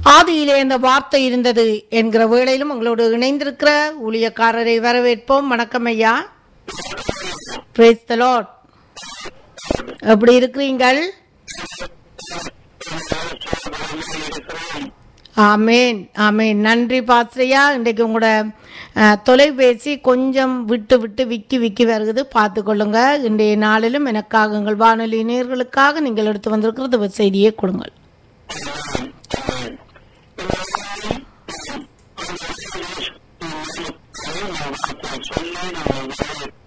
ஆதியிலே இந்த வார்த்தை இருந்தது என்கிற வேளையிலும் உங்களோடு இணைந்திருக்கிற ஊழியக்காரரை வரவேற்போம் வணக்கம் ஐயா Praise the Lord. எப்படி இருக்கிறீங்கள் ஆமேன் ஆமேன் நன்றி பாஸ்ரையா இன்றைக்கு உங்களோட அஹ், தொலைபேசி கொஞ்சம் விட்டு விட்டு விக்கி விக்கி வருகுது பார்த்து கொள்ளுங்க இன்றைய நாளிலும் எனக்காக உங்கள் வானொலி நேர்களுக்காக நீங்கள் எடுத்து வந்திருக்கிறது செய்தியை கொடுங்கள் சொல்லி நம்ம